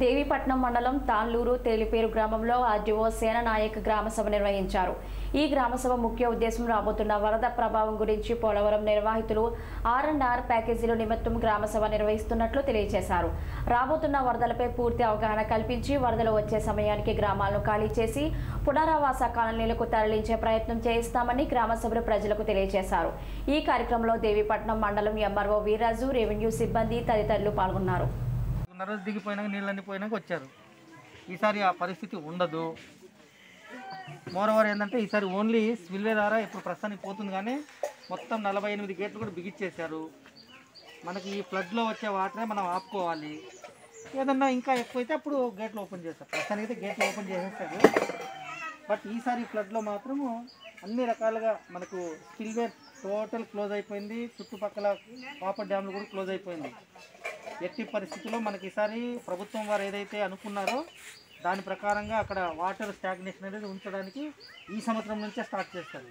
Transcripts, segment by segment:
దేవీపట్నం మండలం తాన్లూరు తేలిపేరు గ్రామంలో ఆర్డీఓ సేననాయక్ గ్రామ సభ నిర్వహించారు ఈ గ్రామ సభ ముఖ్య ఉద్దేశం రాబోతున్న వరద ప్రభావం గురించి పోలవరం నిర్వాహితులు ఆర్ అండ్ ఆర్ ప్యాకేజీల నిమిత్తం గ్రామ సభ నిర్వహిస్తున్నట్లు తెలియజేశారు రాబోతున్న వరదలపై పూర్తి అవగాహన కల్పించి వరదలు వచ్చే సమయానికి గ్రామాలను ఖాళీ చేసి పునరావాస కాలనీలకు తరలించే ప్రయత్నం చేయిస్తామని గ్రామ సభ్యులు ప్రజలకు తెలియజేశారు ఈ కార్యక్రమంలో దేవీపట్నం మండలం ఎంఆర్ఓ వీర్రాజు రెవెన్యూ సిబ్బంది తదితరులు పాల్గొన్నారు నర దిగిపోయినాక నీళ్ళన్నీ పోయినాక వచ్చారు ఈసారి ఆ పరిస్థితి ఉండదు మోరవర్ ఏంటంటే ఈసారి ఓన్లీ స్పిల్వే ద్వారా ఇప్పుడు ప్రస్తుతానికి పోతుంది కానీ మొత్తం నలభై ఎనిమిది గేట్లు కూడా బిగించేశారు మనకి ఈ ఫ్లడ్లో వచ్చే వాటరే మనం ఆపుకోవాలి ఏదన్నా ఇంకా ఎక్కువైతే అప్పుడు గేట్లు ఓపెన్ చేస్తారు ప్రస్తుతానికి అయితే గేట్లు ఓపెన్ చేసేస్తారు బట్ ఈసారి ఫ్లడ్లో మాత్రము అన్ని రకాలుగా మనకు స్పిల్వేర్ టోటల్ క్లోజ్ అయిపోయింది చుట్టుపక్కల కాపర్ డ్యామ్లు కూడా క్లోజ్ అయిపోయింది ఎట్టి పరిస్థితుల్లో మనకి ఈసారి ప్రభుత్వం వారు ఏదైతే అనుకున్నారో దాని ప్రకారంగా అక్కడ వాటర్ స్టాగ్నేషన్ అనేది ఉంచడానికి ఈ సంవత్సరం నుంచే స్టార్ట్ చేస్తారు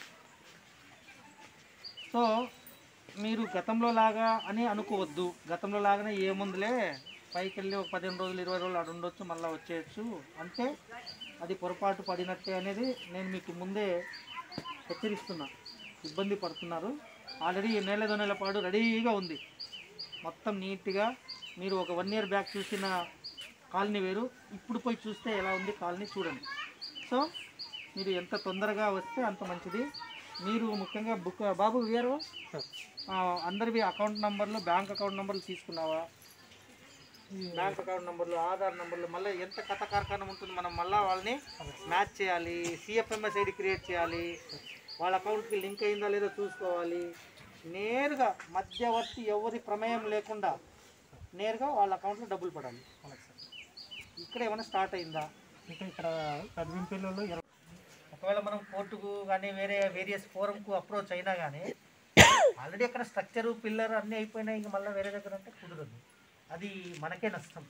సో మీరు గతంలో లాగా అని అనుకోవద్దు గతంలో లాగానే ఏముందిలే పైకి వెళ్ళి ఒక పదిహేను రోజులు ఇరవై రోజులు ఆడ ఉండొచ్చు మళ్ళీ వచ్చేయచ్చు అంటే అది పొరపాటు పడినట్టే అనేది నేను మీకు ముందే హెచ్చరిస్తున్నా ఇబ్బంది పడుతున్నారు ఆల్రెడీ నెల నెల పాటు రెడీగా ఉంది మొత్తం నీట్గా మీరు ఒక వన్ ఇయర్ బ్యాక్ చూసిన కాలనీ వేరు ఇప్పుడు పోయి చూస్తే ఎలా ఉంది కాలనీ చూడండి సో మీరు ఎంత తొందరగా వస్తే అంత మంచిది మీరు ముఖ్యంగా బుక్ బాబు వీఆర్ఓ అందరివి అకౌంట్ నంబర్లు బ్యాంక్ అకౌంట్ నంబర్లు తీసుకున్నావా బ్యాంక్ అకౌంట్ నంబర్లు ఆధార్ నంబర్లు మళ్ళీ ఎంత కథ కార్ఖానం ఉంటుంది మనం మళ్ళీ వాళ్ళని మ్యాచ్ చేయాలి సిఎఫ్ఎంఎస్ ఐడి క్రియేట్ చేయాలి వాళ్ళ అకౌంట్కి లింక్ అయిందా లేదో చూసుకోవాలి నేరుగా మధ్యవర్తి ఎవరి ప్రమేయం లేకుండా నేరుగా వాళ్ళ అకౌంట్లో డబ్బులు పడాలి ఇక్కడ ఏమైనా స్టార్ట్ అయిందా ఇక్కడ కడ్వింపల్లిలో ఒకవేళ మనం కోర్టుకు కానీ వేరే వేరియస్ ఫోరంకు అప్రోచ్ అయినా కానీ ఆల్రెడీ అక్కడ స్ట్రక్చరు పిల్లర్ అన్నీ అయిపోయినాయి ఇంకా మళ్ళీ వేరే దగ్గర అంటే కుదరదు అది మనకే నష్టం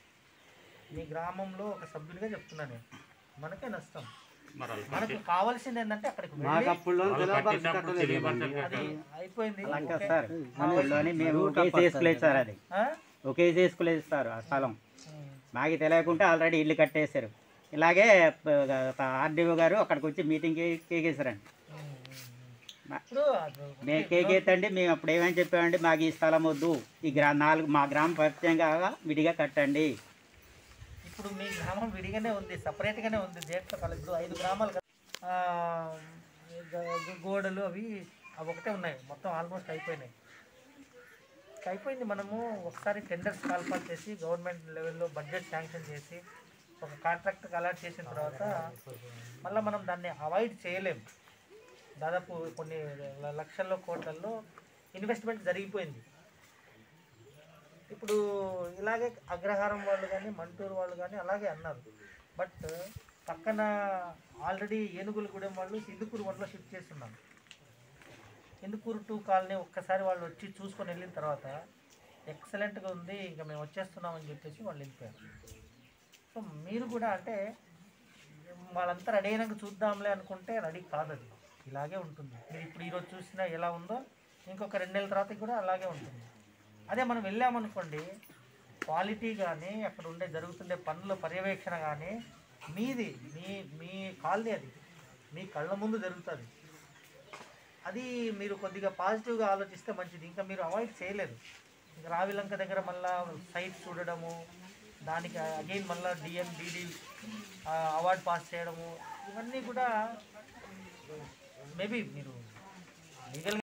మీ గ్రామంలో ఒక సభ్యునిగా చెప్తున్నాను నేను మనకే నష్టం మనకు కావాల్సింది ఏంటంటే అక్కడికి వెళ్ళి అది అయిపోయింది ఓకే. సార్ మన ఊళ్ళోని మేము ఒకే చేసుకోలేదు సార్ అది ఆ? ఒకే చేసుకోలేదు సార్ ఆ స్థలం మాకు తెలియకుండా ఆల్రెడీ ఇల్లు కట్టేశారు ఇలాగే ఆర్డీఓ గారు అక్కడికి వచ్చి మీటింగ్కి కేకేశారండి ఇప్పుడు అది మేము కేకేతండి మేము అప్పుడు ఏమని చెప్పామండి మాకు ఈ స్థలం వద్దు ఈ గ్రా నాలుగు మా గ్రామ పరిచయంగా విడిగా కట్టండి ఇప్పుడు మీ గ్రామం విడిగానే ఉంది సపరేట్గానే ఉంది దేంట్లో కలదు ఇప్పుడు ఐదు గ్రామాలు కదా. ఆ, గ- గోడలు అవి అవి ఒకటే ఉన్నాయి మొత్తం ఆల్మోస్ట్ అయిపోయినాయి అయిపోయింది మనము ఒకసారి టెండర్స్ కాల్పాల్ చేసి గవర్నమెంట్ లెవెల్లో బడ్జెట్ శాంక్షన్ చేసి ఒక కాంట్రాక్ట్కి అలాట్ చేసిన తర్వాత మళ్ళీ మనం దాన్ని అవాయిడ్ చేయలేం దాదాపు కొన్ని ల- లక్షల్లో కోట్లల్లో ఇన్వెస్ట్మెంట్ జరిగిపోయింది ఇప్పుడు ఇలాగే అగ్రహారం వాళ్ళు కానీ మంటూరు వాళ్ళు కానీ అలాగే అన్నారు బట్ పక్కన ఆల్రెడీ ఏనుగులగూడెం వాళ్ళు సింధుకూరు వన్లో షిఫ్ట్ చేస్తున్నారు సింధుకూరు టూ కాలనీ ఒక్కసారి వాళ్ళు వచ్చి చూసుకొని వెళ్ళిన తర్వాత ఎక్సలెంట్గా ఉంది ఇంకా మేము వచ్చేస్తున్నామని చెప్పేసి వాళ్ళు వెళ్ళిపోయారు సో మీరు కూడా అంటే వాళ్ళంతా రెడీ అయినాక చూద్దాంలే అనుకుంటే రెడీ కాదు అది ఇలాగే ఉంటుంది మీరు ఇప్పుడు ఈరోజు చూసినా ఎలా ఉందో ఇంకొక రెండు నెలల తర్వాత కూడా అలాగే ఉంటుంది అదే మనం వెళ్ళామనుకోండి క్వాలిటీ కానీ అక్కడ ఉండే జరుగుతుండే పనుల పర్యవేక్షణ కానీ మీది మీ మీ కాలనీ అది మీ కళ్ళ ముందు జరుగుతుంది అది మీరు కొద్దిగా పాజిటివ్గా ఆలోచిస్తే మంచిది ఇంకా మీరు అవాయిడ్ చేయలేదు ఇంకా రావిలంక దగ్గర మళ్ళా సైట్ చూడడము దానికి అగైన్ మళ్ళీ డిఎం డిడి అవార్డ్ పాస్ చేయడము ఇవన్నీ కూడా మేబీ మీరు లీగల్